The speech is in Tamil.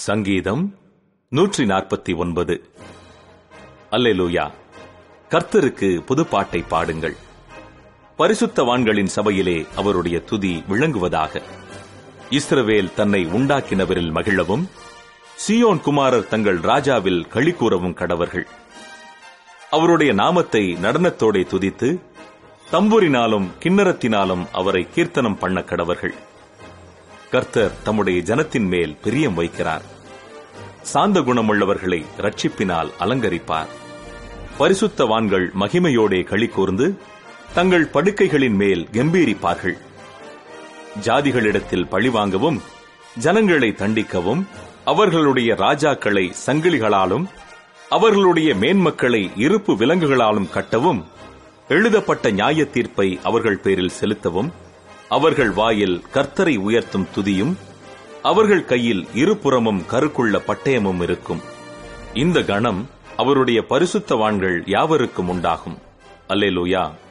சங்கீதம் நூற்றி நாற்பத்தி ஒன்பது அல்லேலூயா கர்த்தருக்கு புதுப்பாட்டை பாடுங்கள் பரிசுத்தவான்களின் சபையிலே அவருடைய துதி விளங்குவதாக இஸ்ரவேல் தன்னை உண்டாக்கினவரில் மகிழவும் சியோன் குமாரர் தங்கள் ராஜாவில் களி கூறவும் கடவர்கள் அவருடைய நாமத்தை நடனத்தோடே துதித்து தம்புரினாலும் கிண்ணரத்தினாலும் அவரை கீர்த்தனம் பண்ண கடவர்கள் கர்த்தர் தம்முடைய ஜனத்தின் மேல் பிரியம் வைக்கிறார் சாந்த குணமுள்ளவர்களை ரட்சிப்பினால் அலங்கரிப்பார் பரிசுத்தவான்கள் மகிமையோடே களி கூர்ந்து தங்கள் படுக்கைகளின் மேல் கம்பீரிப்பார்கள் ஜாதிகளிடத்தில் பழிவாங்கவும் ஜனங்களை தண்டிக்கவும் அவர்களுடைய ராஜாக்களை சங்கிலிகளாலும் அவர்களுடைய மேன்மக்களை இருப்பு விலங்குகளாலும் கட்டவும் எழுதப்பட்ட நியாய தீர்ப்பை அவர்கள் பேரில் செலுத்தவும் அவர்கள் வாயில் கர்த்தரை உயர்த்தும் துதியும் அவர்கள் கையில் இருபுறமும் கருக்குள்ள பட்டயமும் இருக்கும் இந்த கணம் அவருடைய பரிசுத்தவான்கள் யாவருக்கும் உண்டாகும் அல்லேலூயா